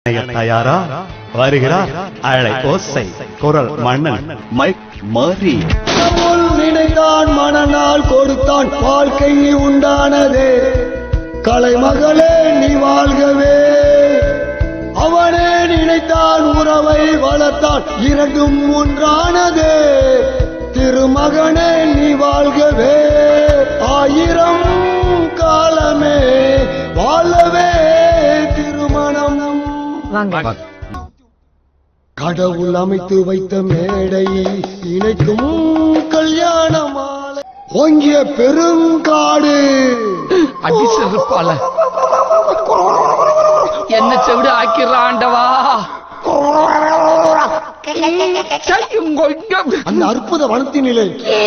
தயாரா வருகிறார் அழை ஓசை குரல் மன்னன் மைக் மரி கடவுள் நினைத்தான் மனநாள் கொடுத்தான் வாழ்க்கை உண்டானதே கலைமகளே நீ வாழ்கவே அவனே நினைத்தான் உறவை வளர்த்தான் இரண்டும் ஒன்றானதே திருமகனே நீ வாழ்கவே ஆயிரம் காலமே வாழவே திருமணம் வாங்க கடவுள் அமைத்து வைத்த மேடை இணைக்கும் கல்யாண மாலை ஓங்கிய பெருங்காடு அடி செருப்பால என்ன செவிடு ஆக்கிடுற ஆண்டவா செய்யும் கொஞ்சம். அந்த அற்புத வனத்தினிலே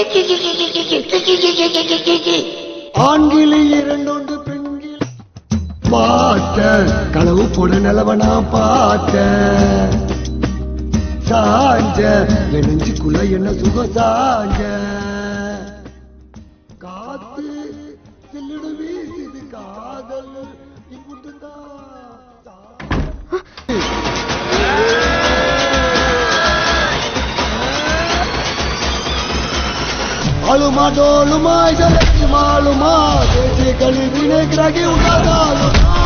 ஆண்கிளி இரண்டொன்று பெண்கிளி பார்த்த களவு போட நிலவனா பார்த்த சாஞ்ச என் நெஞ்சுக்குள்ள என்ன சுக சாஞ்ச காத்து சில்லுடு வீசுது காதல் இங்குட்டுதான் ஆளுமா டோலுமா ஜலத்தி மாலுமா தேசி கல்வினை கிரகி உண்டாதாலுமா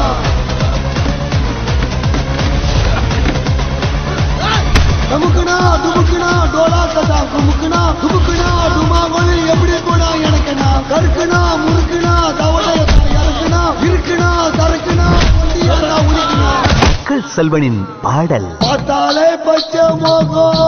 நமக்குனா துமுக்குனா டோலா கதா குமுக்குனா துமுக்குனா டுமா ஒளி எப்படி போனா எனக்குனா கருக்குனா முறுக்குனா தவளையதா இறக்குனா இருக்குனா சறுக்குனா ஒண்டியதா உரிக்குனா மக்கள் செல்வனின் பாடல் பார்த்தாலே பச்சை முகம்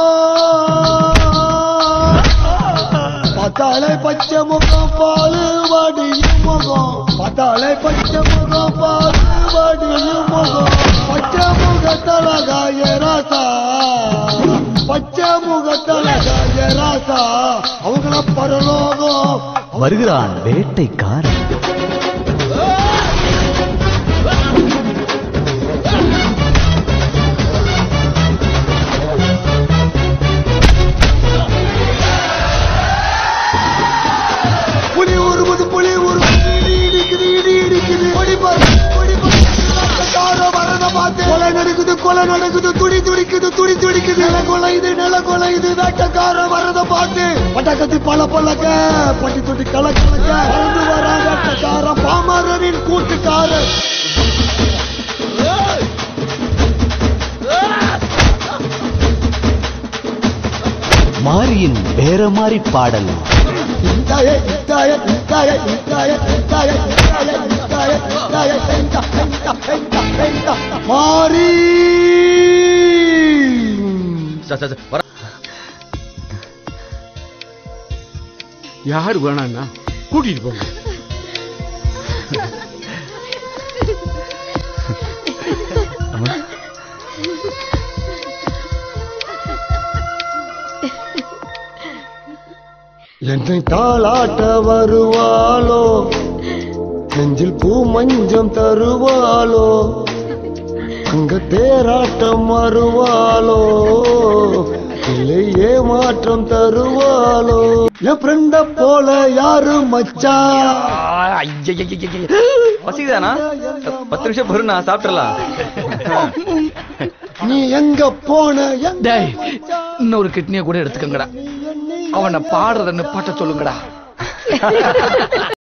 பார்த்தாலே பச்சை முகம் பாலு வடியும் முகம் பார்த்தாலே பச்சை முகம் பாலு வடியும் முகம் பச்சை முகத்தல காய ராசா பச்சை முகத்தல காய ராசா அவங்கள பரலோகம் வருகிறான் வேட்டைக்காரன் புலி உருவது புலி உருவது இடி இடிக்குது இடி இடிக்குது கொடி பாரு கொடி பாரு கார வரத பார்த்து கொலை நடக்குது கொலை நடக்குது துடி துடிக்குது துடி துடிக்குது நில கொலை இது நில கொலை இது வேட்டக்கார வரத பார்த்து பட்டக்கத்தி பல பழக்க பட்டி தொட்டி கல கலக்க பறந்து வரா வேட்டக்கார பாமரரின் கூட்டுக்காரர் மாரியின் பேரமாரி பாடல் இந்தாய இந்தாய இந்தாய இந்தாய இந்தாய இந்தாய இந்தாய இந்தாய இந்தா இந்தா இந்தா இந்தா மாறி யாரு வேணாண்ணா கூட்டிட்டு போங்க என்னை தாளாட்ட வருவாளோ நெஞ்சில் பூ மஞ்சம் தருவாளோ அங்க தேராட்டம் வருவாளோ இல்லை ஏமாற்றம் தருவாளோ என் ஃப்ரெண்ட போல யாரு மச்சான் பசிக்குதானா பத்து நிமிஷம் பொறு நான் சாப்பிட்டுறலாம் நீ எங்க போன எங்க டேய் இன்னொரு கிட்னியை கூட எடுத்துக்கங்கடா அவனை பாடுறதுன்னு பாட்ட சொல்லுங்கடா